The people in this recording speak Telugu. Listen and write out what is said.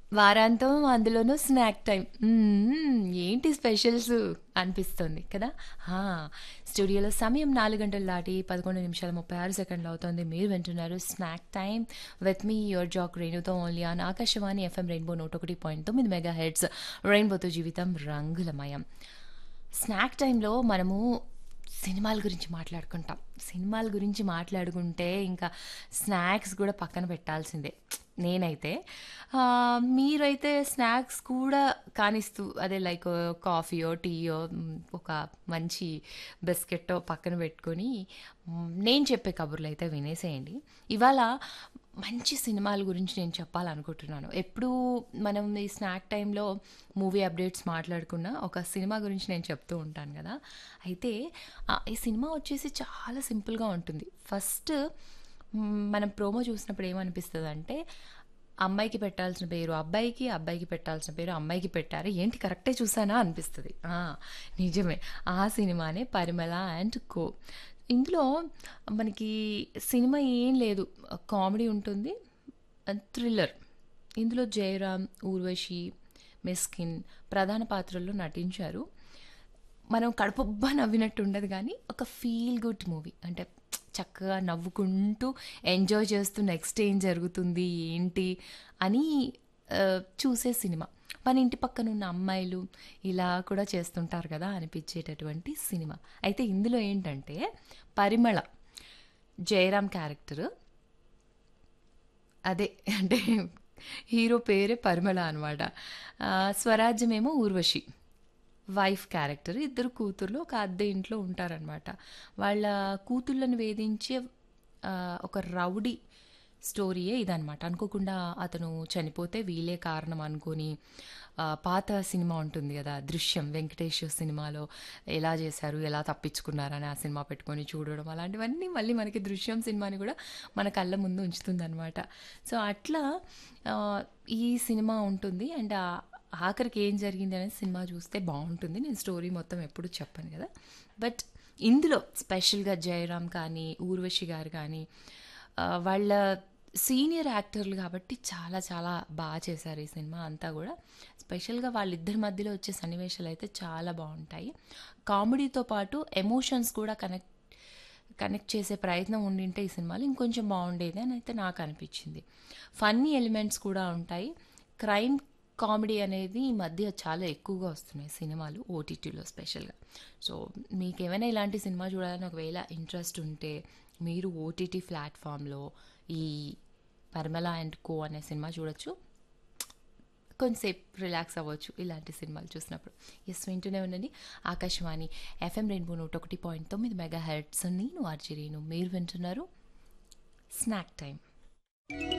వారాంతం అందులోనూ స్నాక్ టైం. హ్మ్. ఏంటి స్పెషల్స్ అనిపిస్తుంది కదా! ఆ! స్టూడియోలో సమయం 4 గంటలు దాటి 11 నిమిషాల 36 సెకండ్లు అవుతోంది. మీరు వింటున్నారు snack time with me your జాక్ రేణుతో only on Akashvani FM rainbow 101.9 megahertz రెయిన్బోతో జీవితం రంగులమయం. స్నాక్ టైంలో మనము సినిమాల గురించి మాట్లాడుకుంటాం. సినిమాల గురించి మాట్లాడుకుంటే ఇంకా స్నాక్స్ గూడా పక్కన పెట్టాల్సిందే. నేనైతే. ఆహ్, మీరైతే స్నాక్స్ కూడా కానిస్తూ అదే లైక్ కాఫీయో, టీయో హ్మ్, ఒక మంచి బిస్కెట్టో పక్కన పెట్టుకొని హ్మ్, నేను చెప్పే కబుర్లయితే వినేసేయండి. ఇవాళ మంచి సినిమాల గురించి నేను చెప్పాలనుకుంటున్నాను. ఎప్పుడూ మనం ఈ స్నాక్ టైంలో మూవీ అప్డేట్స్ మాట్లాడుకున్నా ఒక సినిమా గురించి నేను చెప్తూ ఉంటాను గదా! అయితే ఆహ్, ఈ సినిమా వచ్చేసి చాలా సింపుల్‌గా ఉంటుంది. ఫస్ట్ హ్మ్, మనం ప్రోమో చూసినప్పుడు ఏమనిపిస్తదంటే అమ్మాయికి పెట్టాల్సిన పేరు అబ్బాయికి, అబ్బాయికి పెట్టాల్సిన పేరు అమ్మాయికి పెట్టారు. ఏంటి కరెక్టే చూసానా అనిపిస్తది. ఆ! నిజమే. ఆ సినిమానే 'పరిమళ అండ్ కో.' ఇందులో మనకి సినిమా ఏం లేదు. కామెడీ ఉంటుంది. ఆహ్, థ్రిల్లర్. ఇందులో జయరాం, ఊర్వశి, మిస్కిన్ ప్రధాన పాత్రల్లో నటించారు. మనం కడుపుబ్బా నవ్వినట్టు ఉండదు గానీ, ఒక ఫీల్ గుడ్ మూవీ. అంటే చక్కగా నవ్వుకుంటూ ఎంజాయ్ చేస్తూ నెక్స్ట్ ఏం జరుగుతుంది, ఏంటి అని ఆహ్, చూసే సినిమా. మన ఇంటి పక్కనున్న అమ్మాయిలు ఇలా కూడా చేస్తుంటారు గదా! అనిపించేటటువంటి సినిమా. అయితే ఇందులో ఏంటంటే పరిమళ జయరాం క్యారెక్టర్ అదే అంటే హీరో పేరే పరిమళ అనమాట. ఆహ్, స్వరాజ్యమేమో ఊర్వశి. Wife character. ఇద్దరు కూతుర్లు ఒక అద్దె ఇంట్లో ఉంటారనమాట. వాళ్ళ కూతుళ్ళని వేధించే ఆహ్, ఒక రౌడీ స్టోరీయే ఇదనమాట. అనుకోకుండా అతను చనిపోతే వీళ్ళే కారణం అనుకోని ఆహ్, పాత సినిమా ఉంటుంది గదా! 'దృశ్యం' వెంకటేష్ సినిమాలో ఎలా చేశారు, ఎలా తప్పించుకున్నారని ఆ సినిమా పెట్టుకొని చూడడం అలాంటివన్నీ మళ్ళీ మనకి 'దృశ్యం' సినిమాని గూడా మన కళ్ళ ముందు ఉంచుతుందనమాట. సో, అట్లా ఆహ్, ఈ సినిమా ఉంటుంది. అండ్ ఆహ్, ఆఖరికి ఏం జరిగింది అనేది సినిమా చూస్తే బావుంటుంది. నేను స్టోరీ మొత్తం ఎప్పుడు చెప్పను గదా! బట్ ఇందులో స్పెషల్‌గా జయరాం కానీ, ఊర్వశి గారు కానీ ఆహ్, వాళ్ళ సీనియర్ యాక్టర్లు కాబట్టి చాలా చాలా బా చేశారు ఈ సినిమా అంతా గూడా. స్పెషల్‌గా వాళ్ళిద్దరి మధ్యలో వచ్చే సన్నివేశాలయితే చాలా బావుంటాయి. కామెడీతో పాటు ఎమోషన్స్ కూడా కనెక్ట్ కనెక్ట్ చేసే ప్రయత్నం ఉండింటే ఈ సినిమాలో ఇంకొంచెం బావుండేది అని అయితే నాకు అనిపించింది. ఫన్నీ ఎలిమెంట్స్ కూడా ఉంటాయి. క్రైమ్ కామెడీ అనేది ఈ మధ్య చాలా ఎక్కువగా వస్తున్నాయి సినిమాలు ఓటీటీలో స్పెషల్‌గా. సో, మీకేమైనా ఇలాంటి సినిమా చూడాలని ఒకవేళ ఇంట్రెస్ట్ ఉంటే మీరు ఓటీటీ ప్లాట్‌ఫామ్‌లో ఈ 'పరిమళ అండ్ కో' అనే సినిమా చూడొచ్చు. కొంసేపు రిలాక్స్ అవ్వచ్చు ఇలాంటి సినిమాలు చూసినప్పుడు. యెస్ వింటూనే ఉండండి. Akashvani FM rainbow 101.9 megahertz. నేను ఆర్‌జే రేణు. మీరు వింటున్నారు స్నాక్ టైమ్.